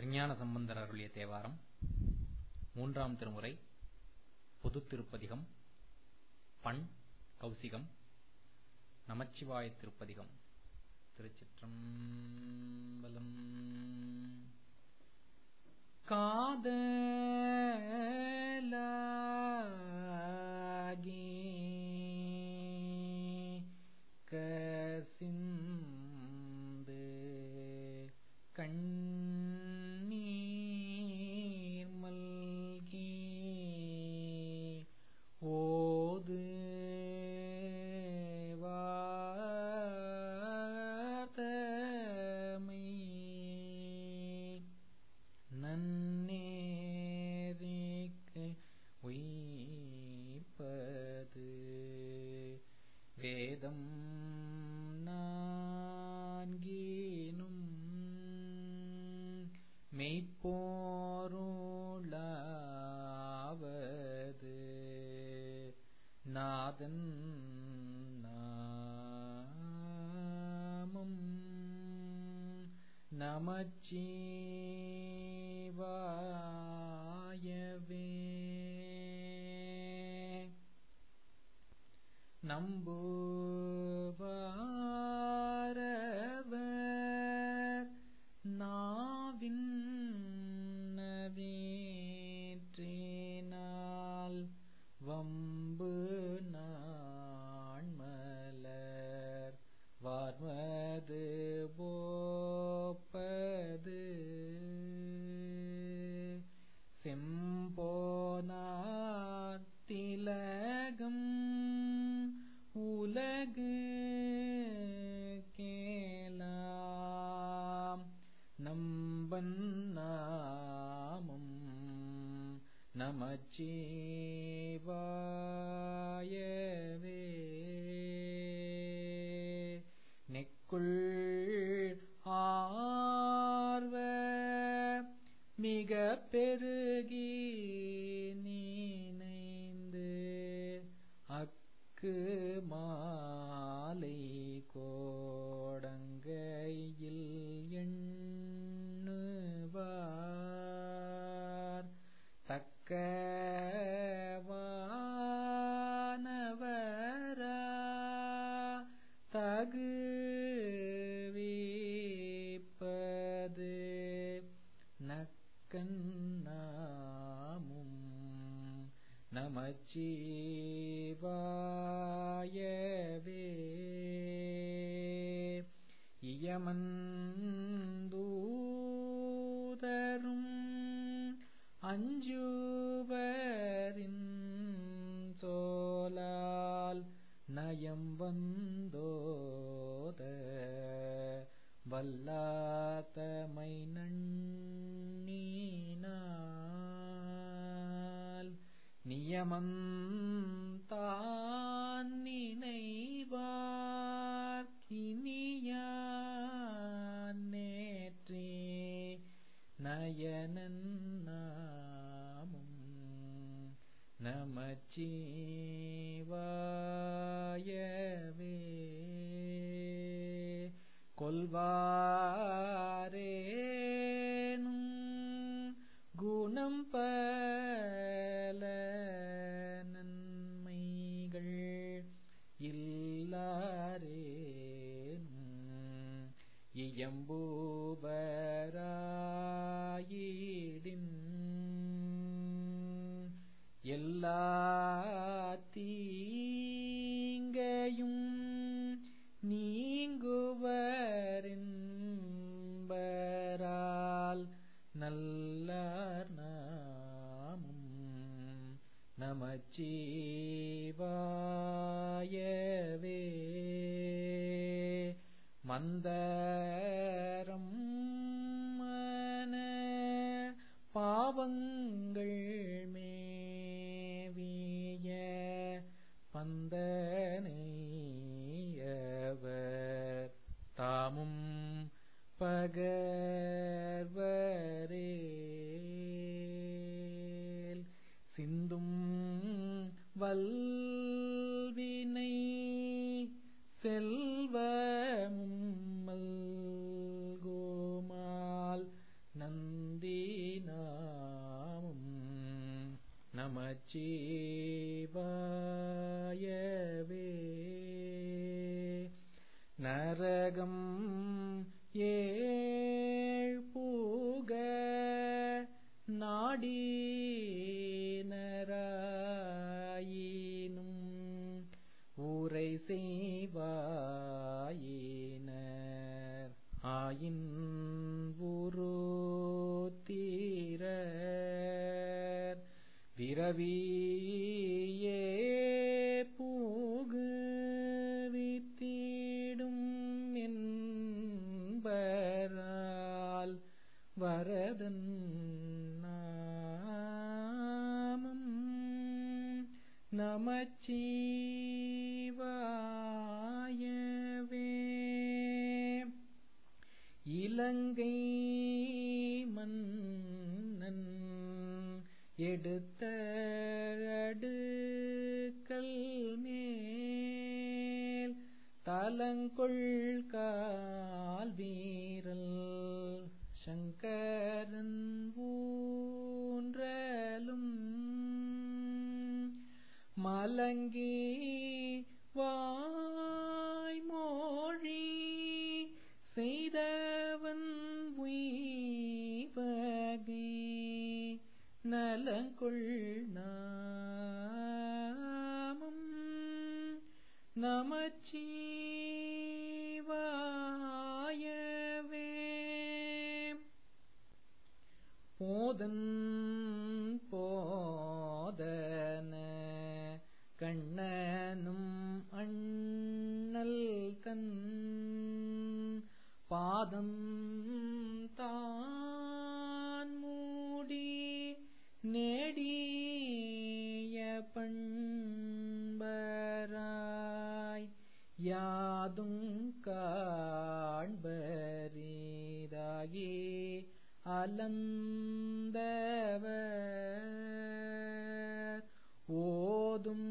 திருஞான சம்பந்தர் அருளிய தேவாரம் மூன்றாம் திருமுறை பொதுத் திருப்பதிகம் பண் கௌசிகம் நமச்சிவாய திருப்பதிகம் திருச்சிற்றம்பலம் காதலாகி கசிந்து கண்ணீர் மல்கி ஓது வார்த்தமை நன்னேரிக்கு உயிப்பது வேதம் நான்கீனும் மெய்ப்போருளாவது நாதன் நாமம் நமச்சிவாயவே நம்புவாரவர் நாவின் நவேற்றினால் வம்பு நாண்மலர் வார்மது போப்பது செம்போனார் திலகம் உலகு கேலாம் நம்பன் நாமம் நமச்சிவாயவே நெக்குள் ஆர்வ மிக பெருகி நீனைந்து அக்கு மாலை கோடங்கையில் எண்ணுவார் தக்கவானவரா தகுவிப்பது நக்கண்ணாமும் நமச்சிவாயவே இயமந்தூதரும் அஞ்சுவரின் சோலால் நயம் வந்தோத வல்லாத்தமை நன்னீனால் நியமந்தான் நினைவார் கினியான் நேற்றே நயனன் நாமும் நமச்சிவாயவே கொல்வாரேனும் குணம் பல நன்மைகள் இல்லாரேனும் இயம்பூபராயிடின் எல்லா தீங்கையும் நீங்குவரின்பரால் நல்லார் நாமும் நமச்சிவாயவே மந்தரம் மன பாவங்கள் மேவிய பந்தனையவர் தாமும் பகர்வரேல் சிந்தும் வல்வினை செல்வமும் மல்கோமால் நந்தகோபர் நமச்சிவாயவே நரகம் ஏழ்பூக நாடினராயினும் ஊரை செய்வாயினர் ஆயின் உருத்தீரர் விரவியே பூகுவித்திடும் என்பரால் வரதன் நாமம் நமச்சிவாயவே இலங்கை மன்னன் எடுத்த அடுக்கல் மேல் தலங்கொள் கால் வீரல் சங்கரன் ஊன்றலும் மலங்கி வாய்மொழி செய்தவன் உய்வகை நலங்கொள் நாமம் நமச்சிவாயவே போதன் போதன கண்ணனும் அண்ணல் தன் பாதம் தான் மூடி நெடிய பண்பராய் யாதும் காண்பரிதாகி அலந்தவர் ஓதும்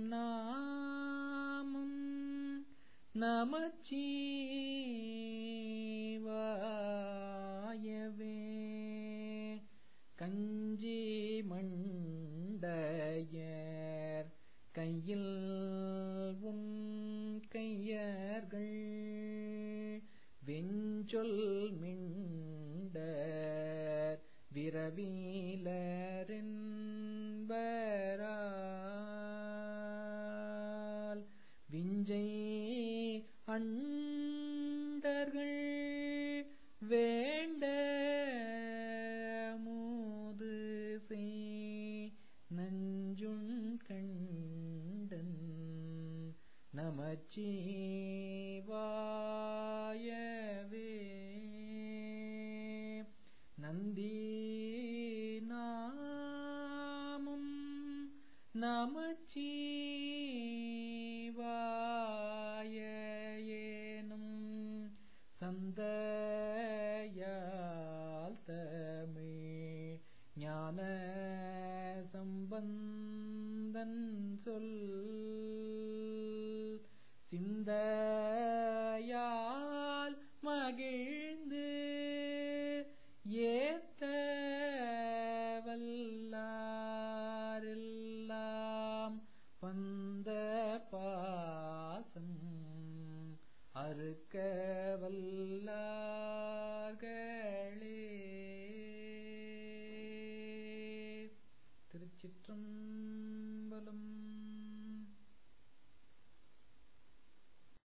நாமம் நமச்சிவாயவே கஞ்சி மண்டையர் கையில் உன் கையர்கள் வெஞ்சொல் மிண்டர் விரவீலரென்பரால் விஞ்சை அண்டர்கள் வேண்ட மூது செய் நஞ்சுண் கண்டன் நமச்சிவாயவே நந்தி நாமம் நமச்சிவாய ஏனும் சந்தையால் தமிழ் ஞான சம்பந்தன் சொல் சிந்தையால் மகிழ்ந்து ஏத்த வல்லாரெல்லாம் பந்த பாசம் அறுக்க வல்லார்களே திருச்சிற்றம்